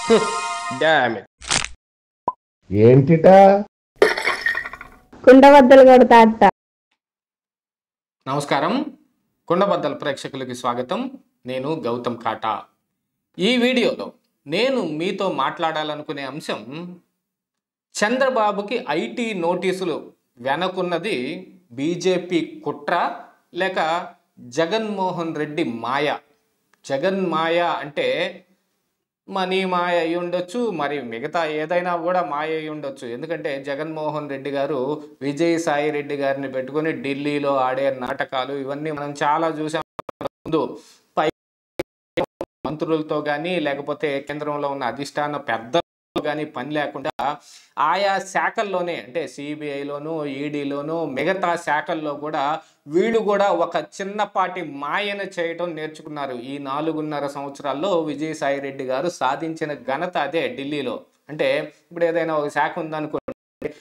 dam ఏంటిటా కుండబద్దలు కొడతా అత్త నమస్కారం కుండబద్దల ప్రేక్షకులకి స్వాగతం నేను గౌతమ్ కాటా ఈ వీడియోలో నేను మీతో మాట్లాడాలనుకునే అంశం చంద్రబాబుకి ఐటీ నోటీసులు వెనకున్నది బీజేపీ కుట్ర లేక జగన్మోహన్ రెడ్డి మాయ జగన్ మాయ అంటే మనీ మాయ అయి ఉండొచ్చు మరి మిగతా ఏదైనా కూడా మాయ అయి ఉండొచ్చు ఎందుకంటే జగన్మోహన్ రెడ్డి గారు విజయసాయి రెడ్డి గారిని పెట్టుకొని ఢిల్లీలో ఆడే నాటకాలు ఇవన్నీ మనం చాలా చూసాం ముందు పై మంత్రులతో కానీ లేకపోతే కేంద్రంలో ఉన్న అధిష్టాన పెద్దలతో కానీ పని లేకుండా ఆయా శాఖల్లోనే అంటే సిబిఐలోను ఈడీలోను మిగతా శాఖల్లో కూడా వీళ్ళు కూడా ఒక చిన్నపాటి మాయన చేయటం నేర్చుకున్నారు ఈ నాలుగున్నర సంవత్సరాల్లో విజయసాయి రెడ్డి గారు సాధించిన ఘనత అదే ఢిల్లీలో అంటే ఇప్పుడు ఏదైనా ఒక శాఖ ఉందనుకోండి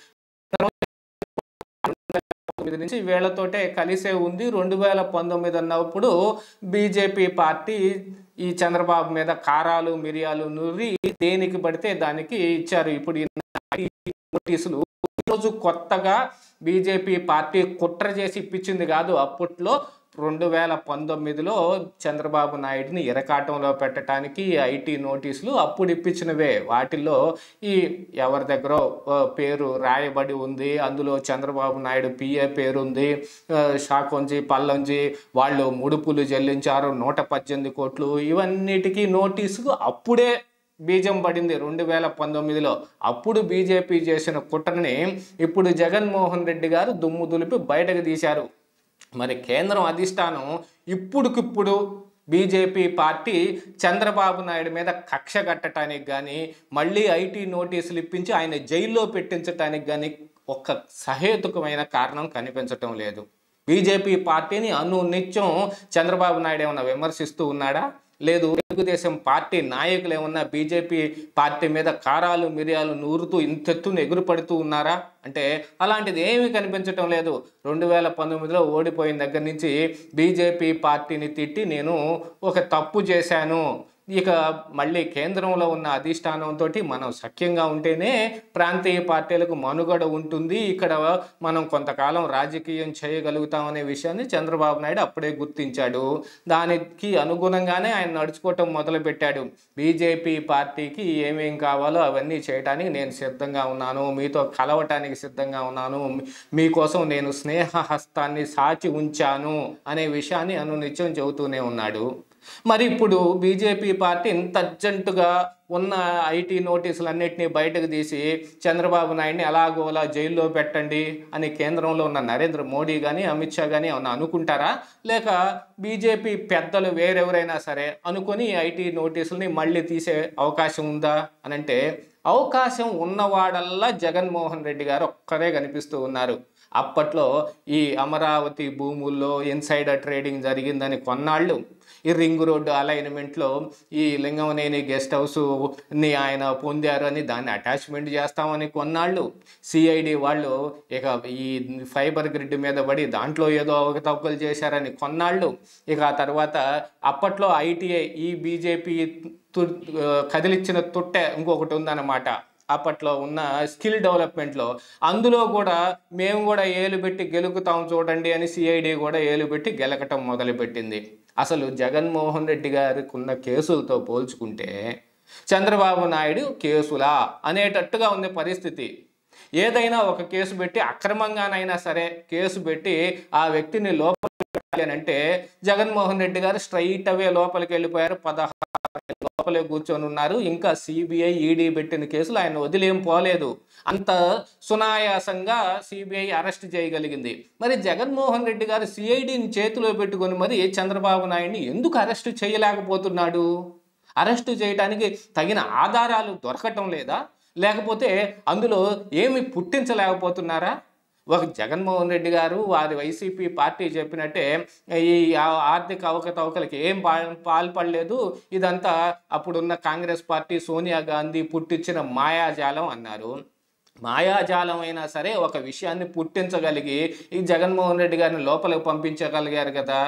తొమ్మిది నుంచి వీళ్ళతోటే కలిసే ఉంది రెండు వేల పంతొమ్మిది అన్నప్పుడు బీజేపీ పార్టీ ఈ చంద్రబాబు మీద కారాలు మిరియాలు నూరి దేనికి పడితే దానికి ఇచ్చారు ఇప్పుడు ఈ నోటీసులు ఈరోజు కొత్తగా బీజేపీ పార్టీ కుట్ర చేసి ఇప్పించింది కాదు అప్పట్లో రెండు వేల పంతొమ్మిదిలో చంద్రబాబు నాయుడిని ఇరకాటంలో పెట్టడానికి ఐటీ నోటీసులు అప్పుడు ఇప్పించినవే వాటిల్లో ఈ ఎవరి దగ్గర పేరు రాయబడి ఉంది అందులో చంద్రబాబు నాయుడు పిఏ పేరు ఉంది ఆ, షాకొంజి పల్లంజి వాళ్ళు ముడుపులు చెల్లించారు నూట పద్దెనిమిది కోట్లు ఇవన్నిటికీ నోటీసుకు అప్పుడే బీజం పడింది రెండు వేల పంతొమ్మిదిలో అప్పుడు బీజేపీ చేసిన కుట్రని ఇప్పుడు జగన్మోహన్ రెడ్డి గారు దుమ్ము దులిపి బయటకు తీశారు మరి కేంద్రం అధిష్టానం ఇప్పుడుకిప్పుడు బీజేపీ పార్టీ చంద్రబాబు నాయుడు మీద కక్ష కట్టడానికి కానీ మళ్ళీ ఐటీ నోటీసులు ఇప్పించి ఆయన జైల్లో పెట్టించడానికి కానీ ఒక సహేతుకమైన కారణం కనిపించటం లేదు బీజేపీ పార్టీని అను నిత్యం చంద్రబాబు నాయుడు ఏమన్నా విమర్శిస్తూ ఉన్నాడా లేదు తెలుగుదేశం పార్టీ నాయకులు ఏమన్నా బీజేపీ పార్టీ మీద కారాలు మిరియాలు నూరుతూ ఇంతెత్తున ఎగురుపడుతూ ఉన్నారా అంటే అలాంటిది ఏమీ కనిపించటం లేదు రెండు వేల పంతొమ్మిదిలో ఓడిపోయిన దగ్గర నుంచి బీజేపీ పార్టీని తిట్టి నేను ఒక తప్పు చేశాను ఇక మళ్ళీ కేంద్రంలో ఉన్న అధిష్టానంతో మనం సఖ్యంగా ఉంటేనే ప్రాంతీయ పార్టీలకు మనుగడ ఉంటుంది ఇక్కడ మనం కొంతకాలం రాజకీయం చేయగలుగుతామనే విషయాన్ని చంద్రబాబు నాయుడు అప్పుడే గుర్తించాడు దానికి అనుగుణంగానే ఆయన నడుచుకోవటం మొదలుపెట్టాడు బీజేపీ పార్టీకి ఏమేం కావాలో అవన్నీ చేయడానికి నేను సిద్ధంగా ఉన్నాను మీతో కలవటానికి సిద్ధంగా ఉన్నాను మీ- మీకోసం నేను స్నేహ హస్తాన్ని సాచి ఉంచాను అనే విషయాన్ని అనునిత్యం చెబుతూనే ఉన్నాడు మరి ఇప్పుడు బీజేపీ పార్టీ ఇంత అర్జెంటుగా ఉన్న ఐటీ నోటీసులన్నింటినీ బయటకు తీసి చంద్రబాబు నాయుడిని ఎలాగోలా జైల్లో పెట్టండి అని కేంద్రంలో ఉన్న నరేంద్ర మోడీ కానీ అమిత్ షా కానీ ఏమన్నా అనుకుంటారా లేక బీజేపీ పెద్దలు వేరెవరైనా సరే అనుకొని ఐటీ నోటీసుల్ని మళ్ళీ తీసే అవకాశం ఉందా అని అంటే అవకాశం ఉన్నవాడల్లా జగన్మోహన్ రెడ్డి గారు ఒక్కరే కనిపిస్తూ ఉన్నారు అప్పట్లో ఈ అమరావతి భూముల్లో ఇన్సైడర్ ట్రేడింగ్ జరిగిందని కొన్నాళ్ళు ఈ రింగ్ రోడ్డు అలైన్మెంట్లో ఈ లింగంనేని గెస్ట్ హౌస్ని ఆయన పొందారు అని దాన్ని అటాచ్మెంట్ చేస్తామని కొన్నాళ్ళు సిఐడి వాళ్ళు ఇక ఈ ఫైబర్ గ్రిడ్ మీద పడి దాంట్లో ఏదో అవకతవకలు చేశారని కొన్నాళ్ళు ఇక ఆ తర్వాత అప్పట్లో ఐటీఐ ఈ బీజేపీ తు కదిలిచ్చిన తుట్టె ఇంకొకటి ఉందన్నమాట అప్పట్లో ఉన్న స్కిల్ డెవలప్మెంట్లో అందులో కూడా మేము కూడా ఏలు పెట్టి గెలుకుతాం చూడండి అని సిఐడి కూడా ఏలు పెట్టి గెలకటం మొదలుపెట్టింది అసలు జగన్మోహన్ రెడ్డి గారికి ఉన్న కేసులతో పోల్చుకుంటే చంద్రబాబు నాయుడు కేసులా అనేటట్టుగా ఉంది పరిస్థితి ఏదైనా ఒక కేసు పెట్టి అక్రమంగానైనా సరే కేసు పెట్టి ఆ వ్యక్తిని లోపల పెట్టాలి అని అంటే జగన్మోహన్ రెడ్డి గారు స్ట్రైట్ అవే లోపలికి వెళ్ళిపోయారు పదహారు లోపలే కూర్చొని ఉన్నారు ఇంకా సిబిఐ ఈడీ పెట్టిన కేసులు ఆయన వదిలేం పోలేదు అంత సునాయాసంగా సిబిఐ అరెస్ట్ చేయగలిగింది మరి జగన్మోహన్ రెడ్డి గారు సిఐడిని చేతిలో పెట్టుకొని మరి చంద్రబాబు నాయుడిని ఎందుకు అరెస్ట్ చేయలేకపోతున్నాడు అరెస్టు చేయడానికి తగిన ఆధారాలు దొరకటం లేదా లేకపోతే అందులో ఏమి పుట్టించలేకపోతున్నారా ఒక జగన్మోహన్ రెడ్డి గారు వారి వైసీపీ పార్టీ చెప్పినట్టే ఈ ఆ- ఆర్థిక అవకతవకలకి ఏం పా పాల్పడలేదు ఇదంతా అప్పుడున్న కాంగ్రెస్ పార్టీ సోనియా గాంధీ పుట్టించిన మాయాజాలం అన్నారు మాయాజాలం అయినా సరే ఒక విషయాన్ని పుట్టించగలిగి ఈ జగన్మోహన్ రెడ్డి గారిని లోపలికి పంపించగలిగారు కదా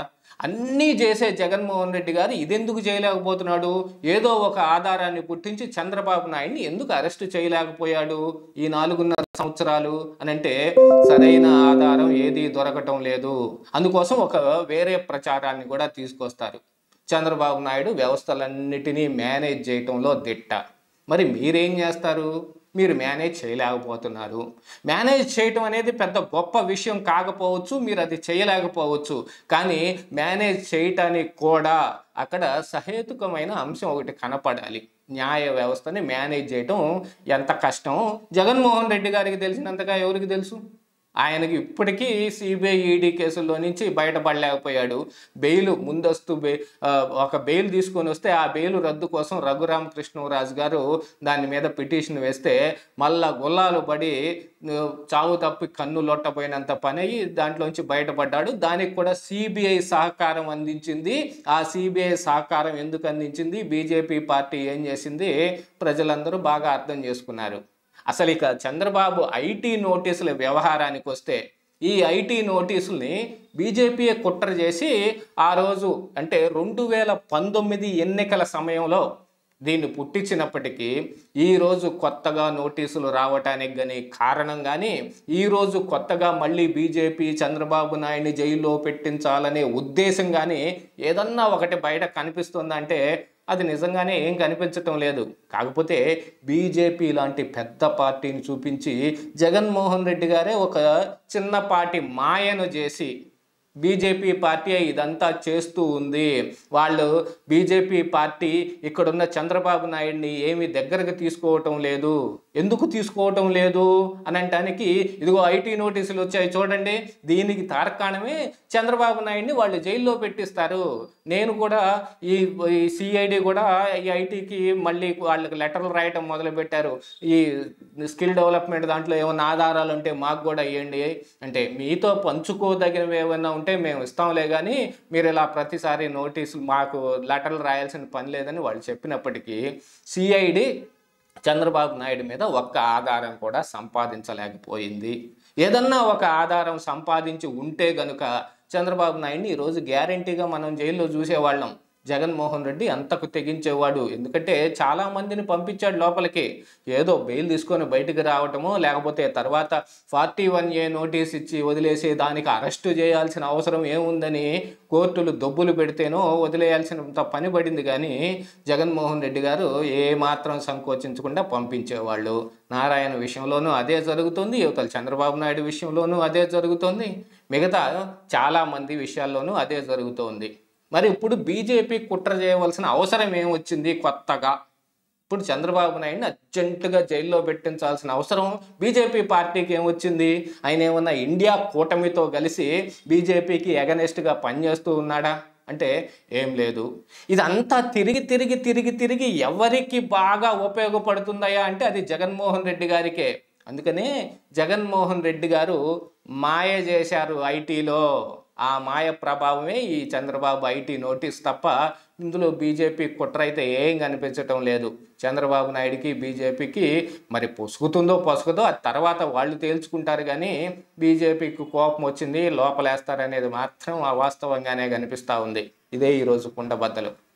అన్నీ చేసే జగన్మోహన్ రెడ్డి గారు ఇదెందుకు చేయలేకపోతున్నాడు ఏదో ఒక ఆధారాన్ని పుట్టించి చంద్రబాబు నాయుడిని ఎందుకు అరెస్ట్ చేయలేకపోయాడు ఈ నాలుగున్నర సంవత్సరాలు అని అంటే సరైన ఆధారం ఏది దొరకటం లేదు అందుకోసం ఒక వేరే ప్రచారాన్ని కూడా తీసుకొస్తారు చంద్రబాబు నాయుడు వ్యవస్థలన్నిటినీ మేనేజ్ చేయటంలో దిట్ట మరి మీరేం చేస్తారు మీరు మేనేజ్ చేయలేకపోతున్నారు మేనేజ్ చేయటం అనేది పెద్ద గొప్ప విషయం కాకపోవచ్చు మీరు అది చేయలేకపోవచ్చు కానీ మేనేజ్ చేయటానికి కూడా అక్కడ సహేతుకమైన అంశం ఒకటి కనపడాలి న్యాయ వ్యవస్థని మేనేజ్ చేయటం ఎంత కష్టం జగన్మోహన్ రెడ్డి గారికి తెలిసినంతగా ఎవరికి తెలుసు ఆయనకి ఇప్పటికీ సిబిఐ ఈడీ కేసుల్లో నుంచి బయటపడలేకపోయాడు బెయిల్ ముందస్తు బె ఆ, ఒక బెయిల్ తీసుకొని వస్తే ఆ బెయిల్ రద్దు కోసం రఘురామ కృష్ణరాజు గారు దాని మీద పిటిషన్ వేస్తే మళ్ళా గుల్లాలు పడి ఆ, చావు తప్పి కన్ను లొట్టపోయినంత పని అయ్యి దాంట్లోంచి బయటపడ్డాడు దానికి కూడా సిబిఐ సహకారం అందించింది ఆ సిబిఐ సహకారం ఎందుకు అందించింది బీజేపీ పార్టీ ఏం చేసింది ప్రజలందరూ బాగా అర్థం చేసుకున్నారు అసలు ఇక చంద్రబాబు ఐటీ నోటీసుల వ్యవహారానికి వస్తే ఈ ఐటీ నోటీసుల్ని బీజేపీయే కుట్ర చేసి ఆ రోజు అంటే రెండు వేల పంతొమ్మిది ఎన్నికల సమయంలో దీన్ని పుట్టించినప్పటికీ ఈరోజు కొత్తగా నోటీసులు రావటానికి కానీ కారణం కానీ ఈరోజు కొత్తగా మళ్ళీ బీజేపీ చంద్రబాబు నాయుడిని జైల్లో పెట్టించాలనే ఉద్దేశం కానీ ఏదన్నా ఒకటి బయట కనిపిస్తుందంటే అది నిజంగానే ఏం కనిపించటం లేదు కాకపోతే బీజేపీ లాంటి పెద్ద పార్టీని చూపించి జగన్మోహన్ రెడ్డి గారే ఒక చిన్నపాటి మాయను చేసి బీజేపీ పార్టీ ఇదంతా చేస్తూ ఉంది వాళ్ళు బీజేపీ పార్టీ ఇక్కడున్న చంద్రబాబు నాయుడిని ఏమి దగ్గరకు తీసుకోవటం లేదు ఎందుకు తీసుకోవటం లేదు అని అంటానికి ఇదిగో ఐటీ నోటీసులు వచ్చాయి చూడండి దీనికి తార్కాణమే చంద్రబాబు నాయుడిని వాళ్ళు జైల్లో పెట్టిస్తారు నేను కూడా ఈ ఈ సిఐడి కూడా ఈ ఐటీకి మళ్ళీ వాళ్ళకి లెటర్లు రాయటం మొదలుపెట్టారు ఈ స్కిల్ డెవలప్మెంట్ దాంట్లో ఏమైనా ఆధారాలు ఉంటే మాకు కూడా ఇవ్వండి అంటే మీతో పంచుకోదగినవి ఏమైనా ఉంటే మేము ఇస్తాంలే కానీ మీరు ఇలా ప్రతిసారి నోటీసులు మాకు లెటర్లు రాయాల్సిన పని లేదని వాళ్ళు చెప్పినప్పటికీ సిఐడి చంద్రబాబు నాయుడు మీద ఒక్క ఆధారం కూడా సంపాదించలేకపోయింది ఏదన్నా ఒక ఆధారం సంపాదించి ఉంటే గనుక చంద్రబాబు నాయుడిని ఈరోజు గ్యారంటీగా మనం జైల్లో చూసేవాళ్ళం జగన్మోహన్ రెడ్డి అంతకు తెగించేవాడు ఎందుకంటే చాలా మందిని పంపించాడు లోపలికి ఏదో బెయిల్ తీసుకొని బయటికి రావటమో లేకపోతే తర్వాత ఫార్టీ వన్ ఏ నోటీస్ ఇచ్చి వదిలేసి దానికి అరెస్టు చేయాల్సిన అవసరం ఏముందని కోర్టులు దొబ్బులు పెడితేనో వదిలేయాల్సినంత పని పడింది కానీ జగన్మోహన్ రెడ్డి గారు ఏ మాత్రం సంకోచించకుండా పంపించేవాళ్ళు నారాయణ విషయంలోనూ అదే జరుగుతుంది యువతల చంద్రబాబు నాయుడు విషయంలోనూ అదే జరుగుతుంది మిగతా చాలామంది విషయాల్లోనూ అదే జరుగుతోంది మరి ఇప్పుడు బీజేపీ కుట్ర చేయవలసిన అవసరం ఏమొచ్చింది కొత్తగా ఇప్పుడు చంద్రబాబు నాయుడిని అర్జెంటుగా జైల్లో పెట్టించాల్సిన అవసరం బీజేపీ పార్టీకి ఏమొచ్చింది ఆయన ఏమన్నా ఇండియా కూటమితో కలిసి బీజేపీకి ఎగనెస్ట్గా పనిచేస్తూ ఉన్నాడా అంటే ఏం లేదు ఇదంతా తిరిగి తిరిగి తిరిగి తిరిగి ఎవరికి బాగా ఉపయోగపడుతుందయా అంటే అది జగన్మోహన్ రెడ్డి గారికే అందుకనే జగన్మోహన్ రెడ్డి గారు మాయ చేశారు ఐటీలో ఆ మాయ ప్రభావమే ఈ చంద్రబాబు ఐటీ నోటీస్ తప్ప ఇందులో బీజేపీ కుట్ర అయితే ఏం కనిపించటం లేదు చంద్రబాబు నాయుడికి బీజేపీకి మరి పొసుగుతుందో పొసుగుదో అది తర్వాత వాళ్ళు తేల్చుకుంటారు కానీ బీజేపీకి కోపం వచ్చింది లోపలేస్తారనేది మాత్రం అవాస్తవంగానే కనిపిస్తూ ఉంది ఇదే ఈరోజు కుండబద్దలు